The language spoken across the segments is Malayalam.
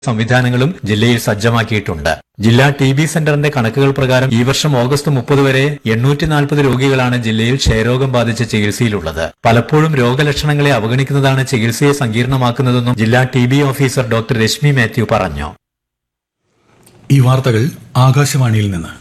സംവിധാനങ്ങളും ജില്ലയിൽ സജ്ജമാക്കിയിട്ടുണ്ട് ജില്ലാ ടി ബി സെന്ററിന്റെ കണക്കുകൾ പ്രകാരം ഈ വർഷം ഓഗസ്റ്റ് മുപ്പത് വരെ എണ്ണൂറ്റി നാൽപ്പത് രോഗികളാണ് ജില്ലയിൽ ക്ഷയരോഗം ബാധിച്ച് ചികിത്സയിലുള്ളത് പലപ്പോഴും രോഗലക്ഷണങ്ങളെ അവഗണിക്കുന്നതാണ് ചികിത്സയെ സങ്കീർണമാക്കുന്നതെന്നും ജില്ലാ T B officer doctor Rashmi Mathew പറഞ്ഞു ഈ വാർത്തകൾ ആകാശവാണിയിൽ നിന്ന്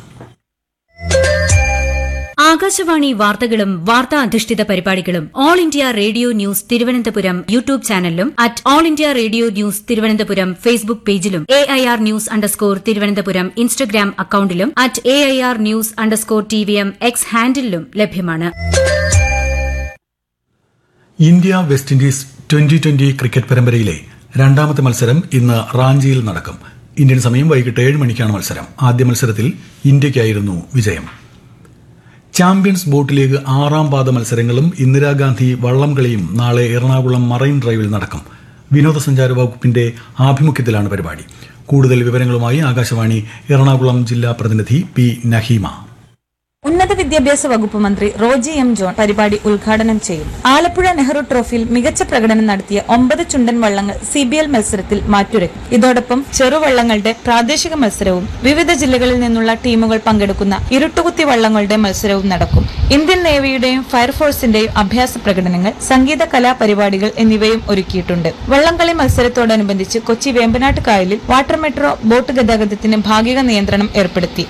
ആകാശവാണി വാർത്തകളും വാർത്താ അധിഷ്ഠിത പരിപാടികളും All India Radio News Thiruvananthapuram YouTube ചാനലിലും at All India Radio News Thiruvananthapuram Facebook പേജിലും A I R news underscore Thiruvananthapuram Instagram അക്കൌണ്ടിലും at A I R news underscore T V M X ഹാൻഡിലും ലഭ്യമാണ് India West Indies twenty twenty cricket പരമ്പരയിലെ രണ്ടാമത്തെ മത്സരം ഇന്ന് റാഞ്ചിയിൽ നടക്കും ഇന്ത്യൻ സമയം വൈകിട്ട് ഏഴ് മണിക്കാണ് മത്സരം ആദ്യ മത്സരത്തിൽ ഇന്ത്യയ്ക്കായിരുന്നു വിജയം ചാമ്പ്യൻസ് ബോട്ട് ലീഗ് ആറാം പാദ മത്സരങ്ങളും ഇന്ദിരാഗാന്ധി വള്ളംകളിയും നാളെ എറണാകുളം മറൈൻ ഡ്രൈവിൽ നടക്കും വിനോദസഞ്ചാര വകുപ്പിന്റെ ആഭിമുഖ്യത്തിലാണ് പരിപാടി കൂടുതൽ വിവരങ്ങളുമായി ആകാശവാണി എറണാകുളം ജില്ലാ പ്രതിനിധി പി നഹീമ ഉന്നത വിദ്യാഭ്യാസ വകുപ്പ് മന്ത്രി റോജി എം ജോൺ പരിപാടി ഉദ്ഘാടനം ചെയ്യും ആലപ്പുഴ നെഹ്റു ട്രോഫിയിൽ മികച്ച പ്രകടനം നടത്തിയ ഒമ്പത് ചുണ്ടൻ വള്ളങ്ങൾ സി ബി എൽ മത്സരത്തിൽ മാറ്റുരയ്ക്കും ഇതോടൊപ്പം ചെറുവള്ളങ്ങളുടെ പ്രാദേശിക മത്സരവും വിവിധ ജില്ലകളിൽ നിന്നുള്ള ടീമുകൾ പങ്കെടുക്കുന്ന ഇരുട്ടുകുത്തി വള്ളങ്ങളുടെ മത്സരവും നടക്കും ഇന്ത്യൻ നേവിയുടെയും ഫയർഫോഴ്സിന്റെയും അഭ്യാസ പ്രകടനങ്ങൾ സംഗീത കലാപരിപാടികൾ എന്നിവയും ഒരുക്കിയിട്ടുണ്ട് വള്ളംകളി മത്സരത്തോടനുബന്ധിച്ച് കൊച്ചി വേമ്പനാട്ട് കായലിൽ വാട്ടർ മെട്രോ ബോട്ട് ഗതാഗതത്തിന് ഭാഗിക നിയന്ത്രണം ഏർപ്പെടുത്തി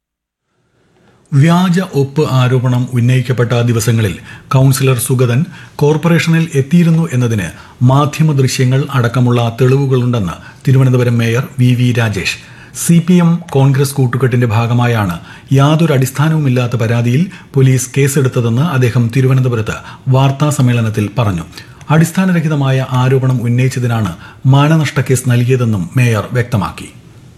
വ്യാജ ഒപ്പ് ആരോപണം ഉന്നയിക്കപ്പെട്ട ദിവസങ്ങളിൽ കൌൺസിലർ സുഗതൻ കോർപ്പറേഷനിൽ എത്തിയിരുന്നു എന്നതിന് മാധ്യമ ദൃശ്യങ്ങൾ അടക്കമുള്ള തെളിവുകളുണ്ടെന്ന് Thiruvananthapuram mayor V V Rajesh C P M Congress കൂട്ടുകെട്ടിന്റെ ഭാഗമായാണ് യാതൊരു അടിസ്ഥാനവുമില്ലാത്ത പരാതിയിൽ പോലീസ് കേസെടുത്തതെന്ന് അദ്ദേഹം തിരുവനന്തപുരത്ത് വാർത്താ സമ്മേളനത്തിൽ പറഞ്ഞു അടിസ്ഥാനരഹിതമായ ആരോപണം ഉന്നയിച്ചതിനാണ് മാനനഷ്ട കേസ് നൽകിയതെന്നും മേയർ വ്യക്തമാക്കി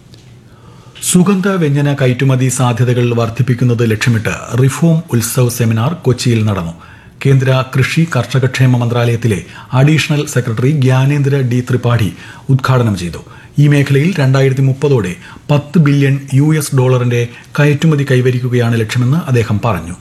സുഗന്ധ വ്യഞ്ജന കയറ്റുമതി സാധ്യതകൾ വർദ്ധിപ്പിക്കുന്നത് ലക്ഷ്യമിട്ട് റിഫോം ഉത്സവ് സെമിനാർ കൊച്ചിയിൽ നടന്നു കേന്ദ്ര കൃഷി കർഷകക്ഷേമ മന്ത്രാലയത്തിലെ additional secretary Gyanendra D Tripathi ഉദ്ഘാടനം ചെയ്തു ഈ മേഖലയിൽ രണ്ടായിരത്തി മുപ്പതോടെ പത്ത് ബില്യൺ യു എസ് ഡോളറിന്റെ കയറ്റുമതി കൈവരിക്കുകയാണ് ലക്ഷ്യമെന്ന് അദ്ദേഹം പറഞ്ഞു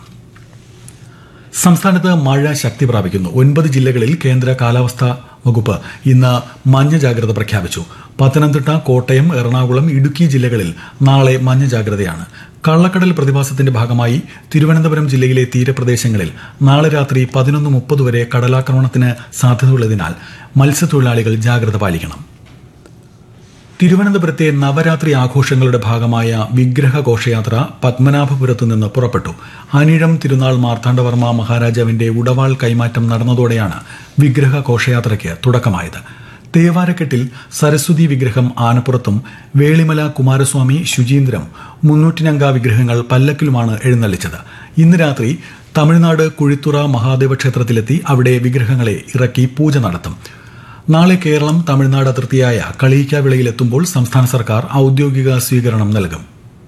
സംസ്ഥാനത്ത് മഴ ശക്തി പ്രാപിക്കുന്നു ഒൻപത് ജില്ലകളിൽ കേന്ദ്ര കാലാവസ്ഥാ വകുപ്പ് ഇന്ന് മഞ്ഞ ജാഗ്രത പ്രഖ്യാപിച്ചു പത്തനംതിട്ട കോട്ടയം എറണാകുളം ഇടുക്കി ജില്ലകളിൽ നാളെ മഞ്ഞ ജാഗ്രതയാണ് കള്ളക്കടൽ പ്രതിഭാസത്തിന്റെ ഭാഗമായി തിരുവനന്തപുരം ജില്ലയിലെ തീരപ്രദേശങ്ങളിൽ നാളെ രാത്രി പതിനൊന്ന് മുപ്പത് വരെ കടലാക്രമണത്തിന് സാധ്യതയുള്ളതിനാൽ മത്സ്യത്തൊഴിലാളികൾ ജാഗ്രത പാലിക്കണം തിരുവനന്തപുരത്തെ നവരാത്രി ആഘോഷങ്ങളുടെ ഭാഗമായ വിഗ്രഹ ഘോഷയാത്ര പത്മനാഭപുരത്തു നിന്ന് പുറപ്പെട്ടു അനിഴം തിരുനാൾ മാർത്താണ്ഡവർമ്മ മഹാരാജാവിന്റെ ഉടവാൾ കൈമാറ്റം നടന്നതോടെയാണ് വിഗ്രഹ ഘോഷയാത്രയ്ക്ക് തുടക്കമായത് തേവാരക്കെട്ടിൽ സരസ്വതി വിഗ്രഹം ആനപ്പുറത്തും വേളിമല കുമാരസ്വാമി ശുചീന്ദ്രം മുന്നൂറ്റിനങ്ക വിഗ്രഹങ്ങൾ പല്ലക്കിലുമാണ് എഴുന്നള്ളിച്ചത് ഇന്ന് രാത്രി തമിഴ്നാട് കുഴിത്തുറ മഹാദേവ ക്ഷേത്രത്തിലെത്തി അവിടെ വിഗ്രഹങ്ങളെ ഇറക്കി പൂജ നടത്തും നാളെ കേരളം തമിഴ്നാട് അതിർത്തിയായ കളിയിക്കാവിളയിലെത്തുമ്പോൾ സംസ്ഥാന സർക്കാർ ഔദ്യോഗിക സ്വീകരണം നൽകും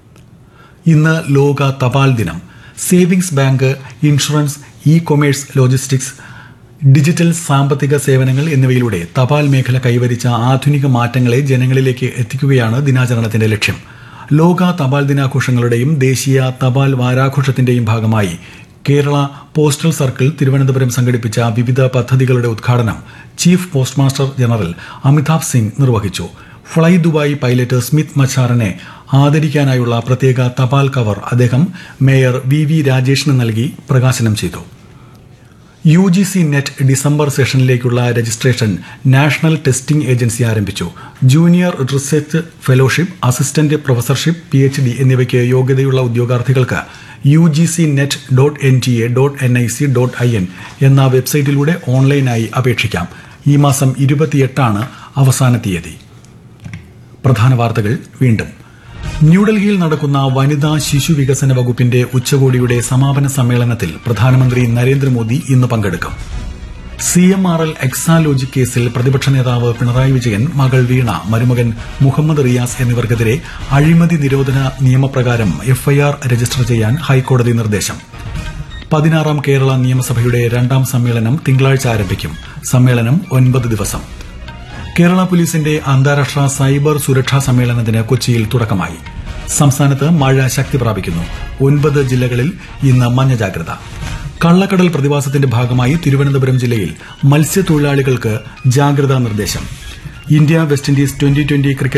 ഇന്ന് ലോക തപാൽ ദിനം savings bank insurance e commerce logistics digital സാമ്പത്തിക സേവനങ്ങൾ എന്നിവയിലൂടെ തപാൽ മേഖല കൈവരിച്ച ആധുനിക മാറ്റങ്ങളെ ജനങ്ങളിലേക്ക് എത്തിക്കുകയാണ് ദിനാചരണത്തിന്റെ ലക്ഷ്യം ലോക തപാൽ ദിനാഘോഷങ്ങളുടെയും ദേശീയ തപാൽ വാരാഘോഷത്തിന്റെയും ഭാഗമായി കേരള പോസ്റ്റൽ സർക്കിൾ തിരുവനന്തപുരം സംഘടിപ്പിച്ച വിവിധ പദ്ധതികളുടെ ഉദ്ഘാടനം chief postmaster general Amitabh Singh നിർവഹിച്ചു ഫ്ലൈ ദുബായ് പൈലറ്റ് സ്മിത്ത് മച്ചാറിനെ ആദരിക്കാനായുള്ള പ്രത്യേക തപാൽ കവർ അദ്ദേഹം മേയർ വി വി രാജേഷിന് നൽകി പ്രകാശനം ചെയ്തു U G C NET December സെഷനിലേക്കുള്ള രജിസ്ട്രേഷൻ നാഷണൽ ടെസ്റ്റിംഗ് ഏജൻസി ആരംഭിച്ചു ജൂനിയർ റിസർച്ച് ഫെലോഷിപ്പ് അസിസ്റ്റന്റ് പ്രൊഫസർഷിപ്പ് പി എച്ച് ഡി എന്നിവയ്ക്ക് യോഗ്യതയുള്ള ഉദ്യോഗാർത്ഥികൾക്ക് U G C NET dot N T A dot N I C dot I N എന്ന വെബ്സൈറ്റിലൂടെ ഓൺലൈനായി അപേക്ഷിക്കാം ഈ മാസം ഇരുപത്തിയെട്ടാണ് അവസാന തീയതി പ്രധാന വാർത്തകൾ വീണ്ടും ന്യൂഡൽഹിയിൽ നടക്കുന്ന വനിതാ ശിശു വികസന വകുപ്പിന്റെ ഉച്ചകോടിയുടെ സമാപന സമ്മേളനത്തിൽ പ്രധാനമന്ത്രി നരേന്ദ്രമോദി ഇന്ന് പങ്കെടുക്കും C M R L Exalogic കേസിൽ പ്രതിപക്ഷ നേതാവ് പിണറായി വിജയൻ മകൾ വീണ മരുമകൻ മുഹമ്മദ് റിയാസ് എന്നിവർക്കെതിരെ അഴിമതി നിരോധന നിയമപ്രകാരം എഫ്ഐആർ രജിസ്റ്റർ ചെയ്യാൻ ഹൈക്കോടതി നിർദ്ദേശം പതിനാറാം കേരള നിയമസഭയുടെ രണ്ടാം സമ്മേളനം തിങ്കളാഴ്ച ആരംഭിക്കും സമ്മേളനം ഒൻപത് ദിവസം കേരള പോലീസിന്റെ അന്താരാഷ്ട്ര സൈബർ സുരക്ഷാ സമ്മേളനത്തിന് കൊച്ചിയിൽ തുടക്കമായി സംസ്ഥാനത്ത് മഴ ശക്തി പ്രാപിക്കുന്നു ഒൻപത് ജില്ലകളിൽ ഇന്ന് മഞ്ഞ ജാഗ്രത കള്ളക്കടൽ പ്രതിഭാസത്തിന്റെ ഭാഗമായി തിരുവനന്തപുരം ജില്ലയിൽ മത്സ്യത്തൊഴിലാളികൾക്ക് ജാഗ്രതാ നിർദ്ദേശം India West Indies twenty twenty cricket